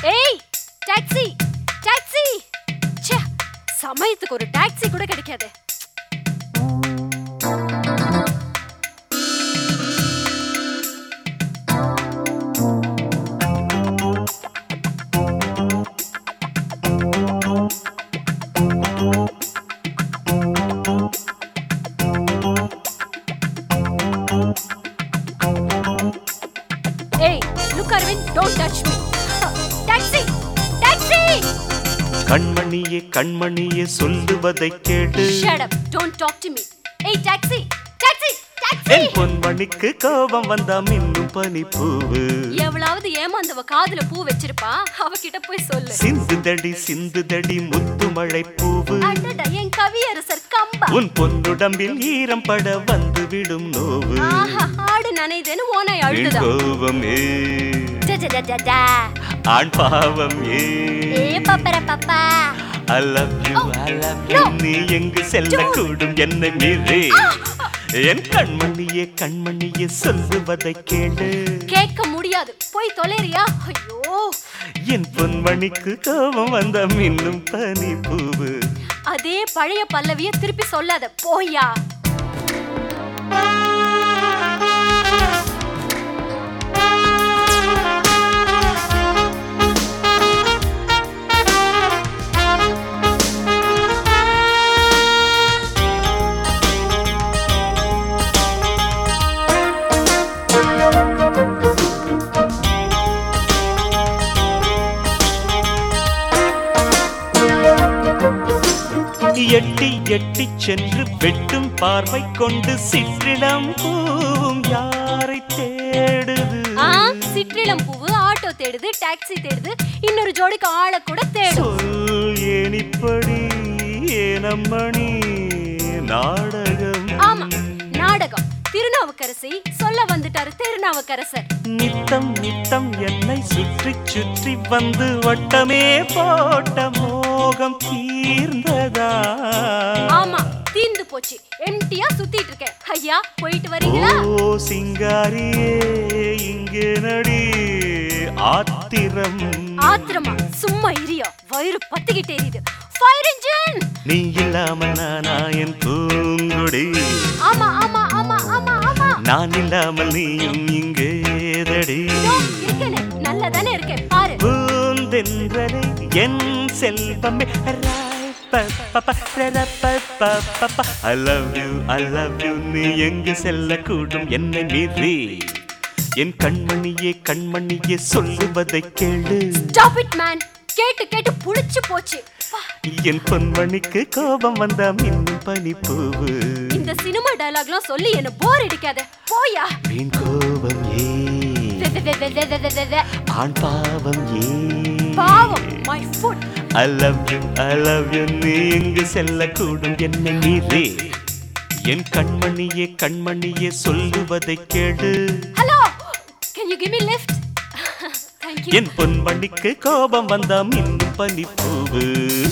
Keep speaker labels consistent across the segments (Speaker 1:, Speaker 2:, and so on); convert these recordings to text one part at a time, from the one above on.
Speaker 1: ஏய் taxi taxi ச்சே சமயத்துக்கு ஒரு டாக்ஸி கூட கிடைக்காது ஏய் look Aravind don't touch me taxi taxi
Speaker 2: கண்மணியே கண்மணியே சொல்லுவதை கேடு
Speaker 1: shut up don't talk to me ஏய் டாக்ஸி டாக்ஸி டாக்ஸி
Speaker 2: என் பொன்மணிக்கு கோபம் வந்தா மின்னும் பனிப்பூவு
Speaker 1: எவ்வளவு ஏமாந்தவ காதுல பூ வச்சிருப்பா அவகிட்ட போய் சொல்லு
Speaker 2: சிந்துதடி சிந்துதடி முத்து மழை பூவு
Speaker 1: அடடா என் கவியரசர் கம்பா
Speaker 2: உன் பொன்னுடம்பில் ஈரம் பட வந்து விடும் நோவு
Speaker 1: ஆஹா ஆடு நனைதேன்னு ஓனை
Speaker 2: என்
Speaker 1: அழுதுதான்
Speaker 2: கோபம் ஏ
Speaker 1: டா, டா, டா, டா, டா.
Speaker 2: ஆண் பாவம் ஏ
Speaker 1: ஏ பப்பர பப்பா
Speaker 2: I love you, I love you.
Speaker 1: no.
Speaker 2: நீ எங்கு செல்லக்கூடும் என்னை மீறி என் கண்மணியே கண்மணியே சொல்லுவதை கேளு
Speaker 1: கேட்க முடியாது போய் தொலைறியா ஐயோ
Speaker 2: என் பொன்மணிக்கு கோபம் வந்த மின்னும் பனி பூவு
Speaker 1: அதே பழைய பல்லவிய திருப்பி சொல்லாத போயா
Speaker 2: எட்டி எட்டி சென்று வெட்டும் பார்வை கொண்டு சிற்றிடம் பூவும் யாரை தேடுது
Speaker 1: ஆ சிற்றிளம் பூவு ஆட்டோ தேடுது டாக்ஸி தேடுது இன்னொரு ஜோடிக்கு ஆளை கூட தேடும்
Speaker 2: சொல் ஏன் இப்படி ஏனம்மணி நாடகம்
Speaker 1: ஆமா நாடகம் திருநாவுக்கரசி சொல்ல வந்துட்டாரு திருநாவுக்கரசர்
Speaker 2: நித்தம் நித்தம் என்னை சுற்றி சுற்றி வந்து வட்டமே போட்ட மோகம் தீர்ந்ததா
Speaker 1: ஆமா தீந்து போச்சு எம்டியா சுத்திட்டு இருக்கேன் ஐயா போயிட்டு வரீங்களா
Speaker 2: ஓ சிங்காரியே இங்கே நடி ஆத்திரம்
Speaker 1: ஆத்திரமா சும்மா இரியா வயிறு பத்திக்கிட்டே எரியுது ஃபயர் இன்ஜின்
Speaker 2: நீ இல்லாம நானா என் பூங்குடி
Speaker 1: ஆமா ஆமா ஆமா ஆமா ஆமா
Speaker 2: நான் இல்லாமல் நீயும் இங்கேதடி
Speaker 1: இதோ இருக்கேனே நல்லா தானே இருக்கேன் பாரு
Speaker 2: பூந்தென்றலே என் செல்வமே I love you I love you நீ எங்கு செல்லக்கூடும் என்னை மீறி என் கண்மணியே கண்மணியே சொல்லுவதை கேளு
Speaker 1: ஸ்டாப் இட் மேன் கேட்டு கேட்டு புடிச்சு போச்சு பா,
Speaker 2: என் பொன்மணிக்கு கோபம் வந்தா மின்னும் பனிப்பூவு
Speaker 1: இந்த சினிமா டயலாக்லாம் சொல்லி என்ன போர் அடிக்காத போயா
Speaker 2: வீண் கோபம் ஏ
Speaker 1: வெ, வெ, வெ, வெ, வெ, வெ, வெ, வெ, வெ.
Speaker 2: ஆண் பாவம் ஏ
Speaker 1: பாவம் my foot
Speaker 2: I love you I love you நீ எங்கு செல்லக்கூடும் என்னை மீறி என் கண்மணியே கண்மணியே சொல்லுவதை கேளு
Speaker 1: hello can you give me lift thank you
Speaker 2: என் பொன்மணிக்கு கோபம் வந்தா மின்னும் பனிப்பூவு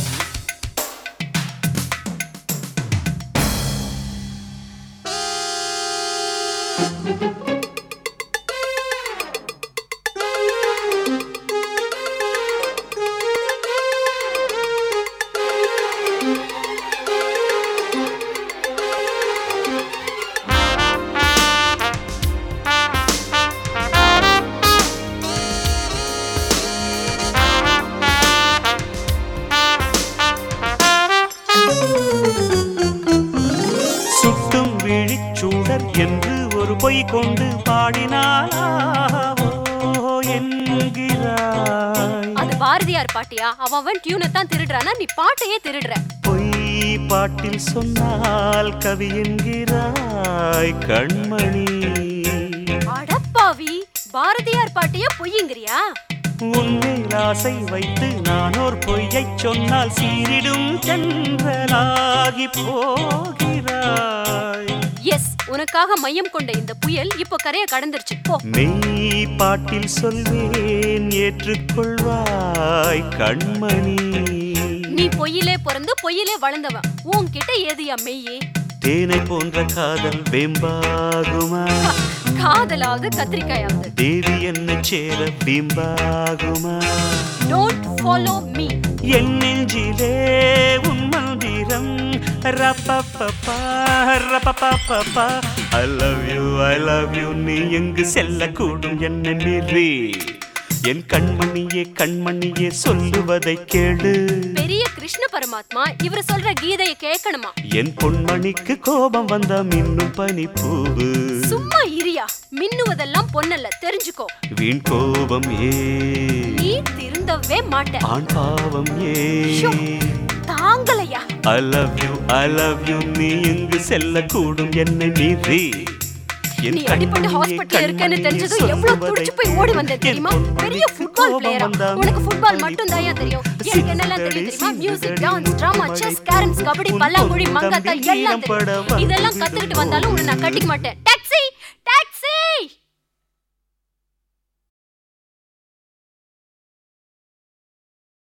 Speaker 2: சுட்டும் விழிச்சூடர் என்று ஒரு பொய் கொண்டு பாடினாளா ஓ என்கிறாய்
Speaker 1: அது பாரதியார் பாட்டியா அவன் அவன் டியூனை தான் திருடுறானா நீ பாட்டையே திருடுற
Speaker 2: பொய் பாட்டில் சொன்னால் கவி என்கிறாய் கண்மணி
Speaker 1: அடப்பாவி பாரதியார் பாட்டையே பொய்யுங்கிறியா
Speaker 2: உன்மேல் ஆசை வைத்து நான் ஒரு பொய்யைச் சொன்னால் சீரிடும் சென்றலாகி போகிறாய்
Speaker 1: எஸ் உனக்காக மையம் கொண்ட இந்த புயல் இப்போ கரையை கடந்துருச்சு போ
Speaker 2: மெய் பாட்டில் சொல்வேன் ஏற்றுக்கொள்வாய் கண்மணி
Speaker 1: நீ பொய்யிலே பிறந்து பொய்யிலே வளர்ந்தவன் உன்கிட்ட ஏதுயா மெய்யே
Speaker 2: தேனை போன்ற காதல் வெம்பாகுமா
Speaker 1: காதலாவது கத்திரிக்காயாவது
Speaker 2: தேவி என்ன சேர பிம்பாகுமா
Speaker 1: டோன்ட் ஃபாலோ மீ
Speaker 2: என் நெஞ்சிலே உன் மந்திரம் ரப்பப்பப்பா ரப்பப்பப்பா I love you I love you நீ எங்கு செல்லக்கூடும் என்ன மீறி என் கண்மணியே கண்மணியே சொல்லுவதை கேளு
Speaker 1: பெரிய கிருஷ்ண பரமாத்மா இவர் சொல்ற கீதையை கேட்கணுமா
Speaker 2: என் பொன்மணிக்கு கோபம் வந்தா மின்னும் பனிப்பூவு
Speaker 1: சும்மா இரியா மின்னுவதெல்லாம் பொன்னல்ல தெரிஞ்சுக்கோ
Speaker 2: வீண் கோபம் ஏ
Speaker 1: நீ திருந்தவே மாட்ட
Speaker 2: ஆண் பாவம் ஏ
Speaker 1: ஷோ, தாங்கலையா
Speaker 2: I love you I love you நீ எங்கு செல்லக்கூடும் என்னை மீறி என்
Speaker 1: நீ அடிபட்டு
Speaker 2: கண்மணியே,
Speaker 1: ஹாஸ்பிட்டல் இருக்கேன்னு
Speaker 2: கண்மணியே
Speaker 1: தெரிஞ்சதும் எவ்வளவு
Speaker 2: சொல்லுவதை
Speaker 1: துடிச்சு போய் ஓடி வந்த
Speaker 2: என்
Speaker 1: தெரியுமா
Speaker 2: பொன்மணிக்கு
Speaker 1: பெரிய ஃபுட்பால்
Speaker 2: கோபம்
Speaker 1: பிளேயரா
Speaker 2: வந்தா
Speaker 1: உனக்கு ஃபுட்பால்
Speaker 2: மின்னும்
Speaker 1: மட்டும் தாயா தெரியும்
Speaker 2: பனிப்பூவு.
Speaker 1: எனக்கு என்னெல்லாம் தெரியும் தெரியுமா
Speaker 2: சிதறடி,
Speaker 1: மியூசிக்
Speaker 2: சிதறடி,
Speaker 1: டான்ஸ் டிராமா
Speaker 2: முத்துமணி
Speaker 1: செஸ் கேரம்ஸ் கபடி
Speaker 2: உன்
Speaker 1: பல்லாங்குழி
Speaker 2: பொன்
Speaker 1: மங்காத்தா
Speaker 2: தம்பி
Speaker 1: எல்லாம்
Speaker 2: ஈரம் பட
Speaker 1: தெரியும் இதெல்லாம்
Speaker 2: வந்து
Speaker 1: கத்துக்கிட்டு வந்தாலும் உன்னை நான் கட்டிக்க மாட்டேன்